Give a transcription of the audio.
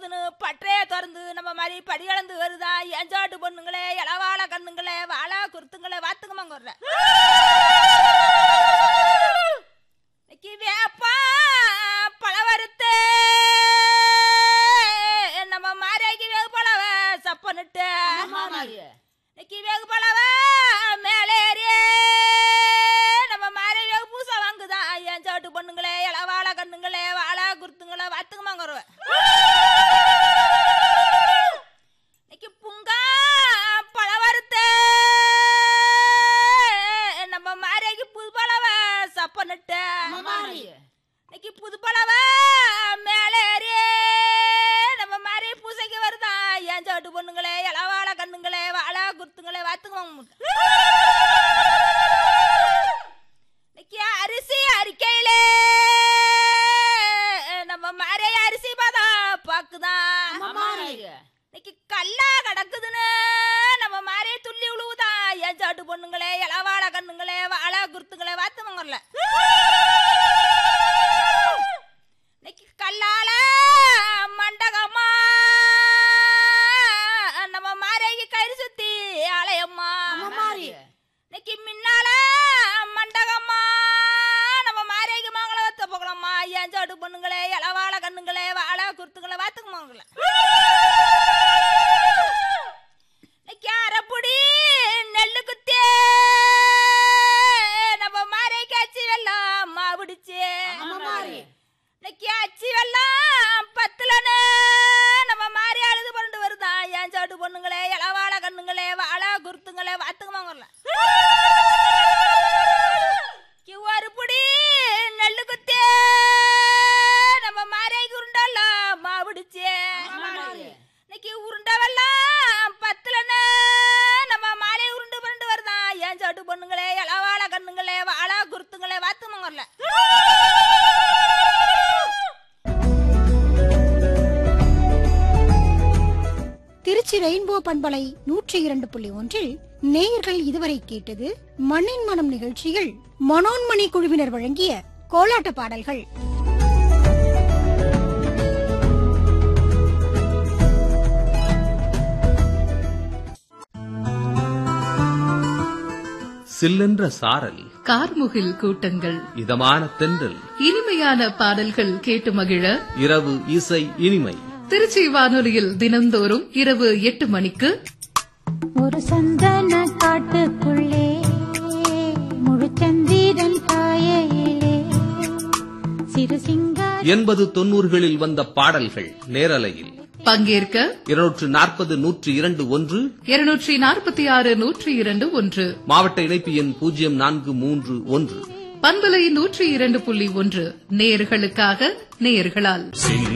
கிடக்குதுன்னு பற்றைய திறந்து நம்ம மாதிரி படியளந்து வருதா எஞ்சாட்டு பொண்ணுங்களே இளவாழ கண்ணுங்களே வாழா குருத்துங்களே வாத்துக்கமாங்க வர்ற இன்னைக்கு வேப்பா பழவருத்து நம்ம மாரியாக்கி வேகு பழவ சப்பனிட்டு இன்னைக்கு வேகு பழவ மேலேறி நம்ம மாரி வேகு பூசை வாங்குதா என் சாட்டு பொண்ணுங்களே இளவாழ கண்ணுங்களே வாழா குருத்துங்களே வாத்துக்கமாங்க வருவ இன்னைக்கு புங்கா பழவருத்து நம்ம மாரியாக்கி புது பழவ சப்பனிட்டு இன்னைக்கு புது பழவ மேலேறி நம்ம மாதிரி பூசைக்கு வருதா ஏன் சாட்டு பொண்ணுங்களே இளவாழ கண்ணுங்களே வாழா குத்துங்களே வாத்துக்குவாங்க இன்னைக்கு அரிசி அறிக்கையிலே நம்ம மாதிரி அரிசி பாதா பாக்குதான் இன்னைக்கு கல்லா கிடக்குதுன்னு நம்ம மாதிரி துள்ளி உழுவுதா ஏன் சாட்டு பொண்ணுங்களே இளவாழ கண்ணுங்களே வாழா குருத்துங்களே வாத்துவங்கல்ல இன்னைக்கு கல்லால மண்டகமா நம்ம மாரைக்கு கயிறு சுத்தி ஆலயம்மா இன்னைக்கு முன்னால மண்டகமா நம்ம மாரைக்கு மங்களத்தை போகலாமா ஏன் சாட்டு பொண்ணுங்களே இளவாழ கண்ணுங்களே வாழா குருத்துங்களே வாத்துக்குமாங்களே இன்னைக்கு அரைப்புடி நெல்லு குத்தே நம்ம மாரைக்கு அச்சி வெள்ளம் மாவுடிச்சு இன்னைக்கு அச்சி வெள்ளம் பத்துலன்னு நம்ம மாறி அழுது கொண்டு வருதா ஏன் சாட்டு பொண்ணுங்களே இளவாழ கண்ணுங்களே வாழா குருத்துங்களே வாத்துக்குமாங்கல்ல ஒரு புடி நெல்லு குத்தே நம்ம மாரைக்கு உருண்டெல்லாம் மாவுடிச்சே இன்னைக்கு உருண்டவெல்லாம் பத்துலன்னு நம்ம மாலை உருண்டு புரண்டு வருதா ஏன் சாட்டு பொண்ணுங்களே இளவாழ கண்ணுங்களே வாழா குருத்துங்களே வாத்துமங்கல்ல திருச்சி ரெயின்போ பண்பலை நூற்றி இரண்டு புள்ளி ஒன்றில் நேயர்கள் இதுவரை கேட்டது மண்ணின் மனம் நிகழ்ச்சியில் மனோன்மணி குழுவினர் வழங்கிய கோலாட்ட பாடல்கள் சில்லென்ற சாரல் கார்முகில் கூட்டங்கள் இதமான தென்றல் இனிமையான பாடல்கள் கேட்டு மகிழ இரவு இசை இனிமை திருச்சி வானொலியில் தினந்தோறும் இரவு எட்டு மணிக்கு ஒரு சந்தன காட்டுக்குள்ளே முழுச்சந்திரன் காயிலே சிறு சிங்கார எண்பது தொன்னூறுகளில் வந்த பாடல்கள் நேரலையில் பங்கேற்க இருநூற்று நாற்பது நூற்றி இரண்டு ஒன்று இருநூற்றி நாற்பத்தி ஆறு நூற்றி இரண்டு ஒன்று மாவட்ட இணைப்பு எண் பூஜ்ஜியம் நான்கு மூன்று ஒன்று பண்பலை நூற்றி இரண்டு புள்ளி ஒன்று நேயர்களுக்காக நேயர்களால் சிங்க